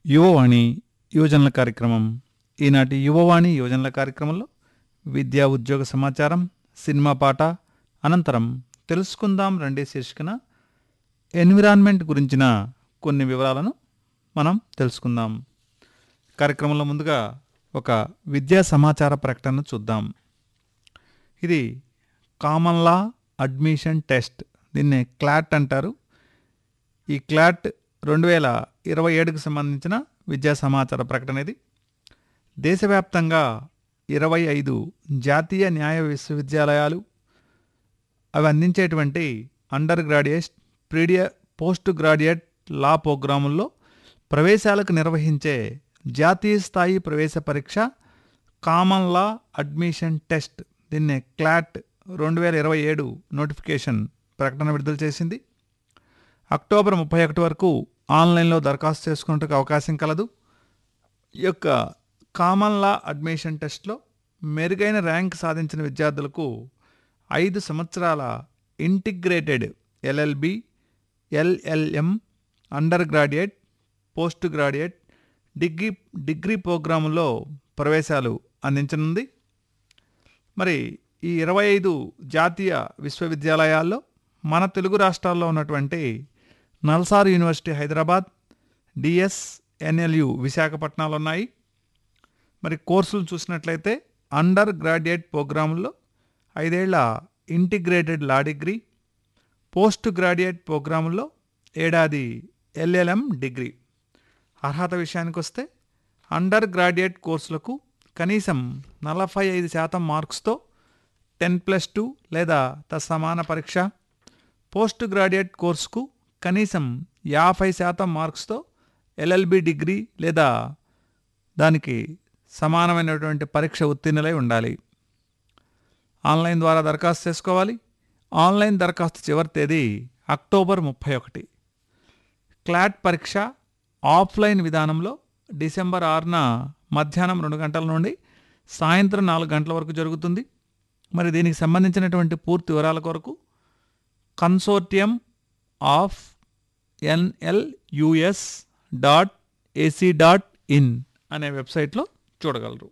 యువవాణి యువజనుల కార్యక్రమం ఈనాటి యువవాణి యువజనుల కార్యక్రమంలో విద్యా ఉద్యోగ సమాచారం సినిమా పాట అనంతరం తెలుసుకుందాం రండి శీర్షికన ఎన్విరాన్మెంట్ గురించిన కొన్ని వివరాలను మనం తెలుసుకుందాం కార్యక్రమంలో ముందుగా ఒక విద్యా సమాచార ప్రకటన చూద్దాం ఇది కామన్ లా అడ్మిషన్ టెస్ట్ దీన్ని క్లాట్ అంటారు ఈ క్లాట్ రెండు వేల ఇరవై ఏడుకు సంబంధించిన విద్యా సమాచార ప్రకటన ఇది దేశవ్యాప్తంగా ఇరవై ఐదు జాతీయ న్యాయ విశ్వవిద్యాలయాలు అవి అందించేటువంటి అండర్ గ్రాడ్యుయేట్ ప్రీడియ పోస్ట్ గ్రాడ్యుయేట్ లా ప్రోగ్రాముల్లో ప్రవేశాలకు నిర్వహించే జాతీయ స్థాయి ప్రవేశ పరీక్ష కామన్ లా అడ్మిషన్ టెస్ట్ దీన్ని క్లాట్ రెండు వేల ఇరవై ఏడు నోటిఫికేషన్ ప్రకటన విడుదల చేసింది అక్టోబర్ ముప్పై ఒకటి వరకు ఆన్లైన్లో దరఖాస్తు చేసుకునేందుకు అవకాశం కలదు ఈ యొక్క కామన్ లా అడ్మిషన్ టెస్ట్లో మెరుగైన ర్యాంక్ సాధించిన విద్యార్థులకు ఐదు సంవత్సరాల integrated LLB LLM under graduate post graduate degree degree ప్రోగ్రాముల్లో ప్రవేశాలు అందించనుంది మరి ఈ ఇరవై ఐదు జాతీయ విశ్వవిద్యాలయాల్లో మన తెలుగు రాష్ట్రాల్లో ఉన్నటువంటి NALSAR university Hyderabad DS NLU విశాఖపట్నాలు ఉన్నాయి మరి కోర్సులు చూసినట్లయితే అండర్ గ్రాడ్యుయేట్ ప్రోగ్రాముల్లో ఐదేళ్ల integrated law degree post graduate ప్రోగ్రాముల్లో ఏడాది ఎల్ఎల్ఎం డిగ్రీ అర్హత విషయానికి వస్తే అండర్ గ్రాడ్యుయేట్ కోర్సులకు కనీసం నలభై ఐదు శాతం మార్క్స్తో టెన్ ప్లస్ టూ లేదా తత్సమాన పరీక్ష పోస్ట్ గ్రాడ్యుయేట్ కోర్సుకు కనీసం యాభై శాతం మార్క్స్తో ఎల్ఎల్బి డిగ్రీ లేదా దానికి సమానమైనటువంటి పరీక్ష ఉత్తీర్ణులై ఉండాలి ఆన్లైన్ ద్వారా దరఖాస్తు చేసుకోవాలి ఆన్లైన్ దరఖాస్తు చివరి తేదీ అక్టోబర్ ముప్పై ఒకటి క్లాట్ పరీక్ష ఆఫ్లైన్ విధానంలో డిసెంబర్ ఆరున మధ్యాహ్నం రెండు గంటల నుండి సాయంత్రం నాలుగు గంటల వరకు జరుగుతుంది మరి దీనికి సంబంధించినటువంటి పూర్తి వివరాల కొరకు consortium of NLUs dot AC dot in అనే వెబ్సైట్లో చూడగలరు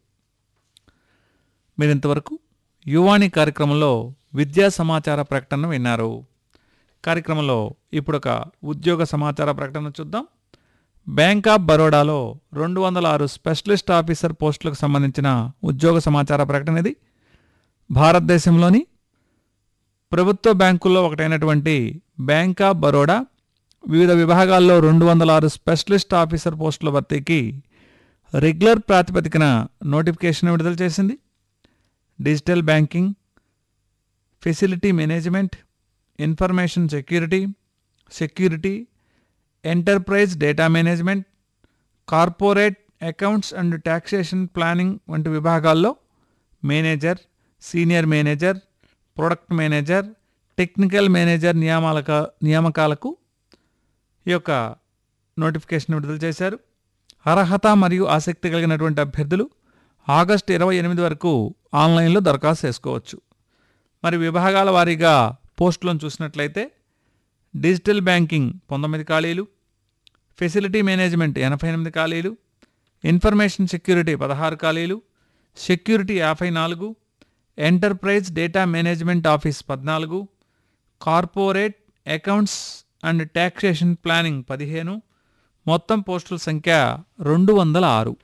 మీరు ఇంతవరకు యువాణి కార్యక్రమంలో విద్యా సమాచార ప్రకటన విన్నారు కార్యక్రమంలో ఇప్పుడు ఒక ఉద్యోగ సమాచార ప్రకటన చూద్దాం బ్యాంక్ ఆఫ్ బరోడాలో రెండు వందల ఆరు స్పెషలిస్ట్ ఆఫీసర్ పోస్టులకు సంబంధించిన ఉద్యోగ సమాచార ప్రకటన ఇది భారతదేశంలోని ప్రభుత్వ బ్యాంకుల్లో ఒకటైనటువంటి బ్యాంక్ ఆఫ్ బరోడా వివిధ విభాగాల్లో రెండు వందల ఆరు స్పెషలిస్ట్ ఆఫీసర్ పోస్టుల భర్తీకి రెగ్యులర్ ప్రాతిపదికన నోటిఫికేషన్ విడుదల చేసింది digital banking facility management information security security enterprise data management corporate accounts and taxation planning వంటి విభాగాల్లో manager senior manager product manager technical manager నియామాలక నియామకాలకు ఈ యొక్క నోటిఫికేషన్ విడుదల చేశారు అర్హత మరియు ఆసక్తి కలిగినటువంటి అభ్యర్థులు ఆగస్టు ఇరవై ఎనిమిది వరకు ఆన్లైన్లో దరఖాస్తు చేసుకోవచ్చు మరి విభాగాల వారీగా పోస్టులను చూసినట్లయితే డిజిటల్ బ్యాంకింగ్ పంతొమ్మిది ఖాళీలు ఫెసిలిటీ మేనేజ్మెంట్ ఎనభై ఎనిమిది ఖాళీలు ఇన్ఫర్మేషన్ సెక్యూరిటీ పదహారు ఖాళీలు సెక్యూరిటీ యాభై నాలుగు ఎంటర్ప్రైజ్ డేటా మేనేజ్మెంట్ ఆఫీస్ పద్నాలుగు corporate accounts and taxation planning పదిహేను మొత్తం పోస్టుల సంఖ్య రెండు వందల ఆరు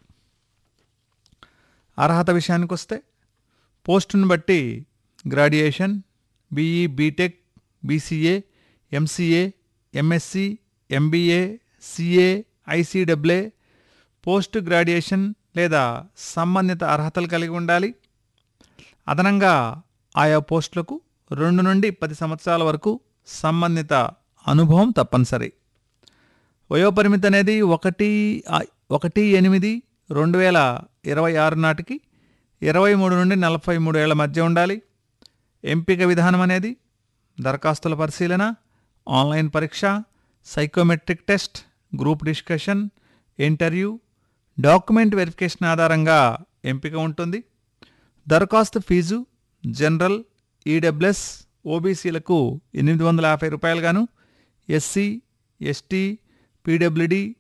అర్హత విషయానికి వస్తే పోస్టును బట్టి graduation BE BTech BCA MCA MSc MBA CA ICW post graduation లేదా సంబంధిత అర్హతలు కలిగి ఉండాలి అదనంగా ఆయా పోస్టులకు రెండు నుండి పది సంవత్సరాల వరకు సంబంధిత అనుభవం తప్పనిసరి వయోపరిమితి అనేది ఒకటి ఆ- ఒకటి ఎనిమిది రెండు వేల ఇరవై ఆరు నాటికి ఇరవై మూడు నుండి నలభై మూడు ఏళ్ల మధ్య ఉండాలి ఎంపిక విధానం అనేది దరఖాస్తుల పరిశీలన ఆన్లైన్ పరీక్ష psychometric test group discussion interview document verification ఆధారంగా ఎంపిక ఉంటుంది దరఖాస్తు ఫీజు జనరల్ ఈడబ్ల్యూఎస్ ఓబీసీలకు ఎనిమిది వందల యాభై రూపాయలుగాను ఎస్సీ ఎస్టీ పీడబ్ల్యూడి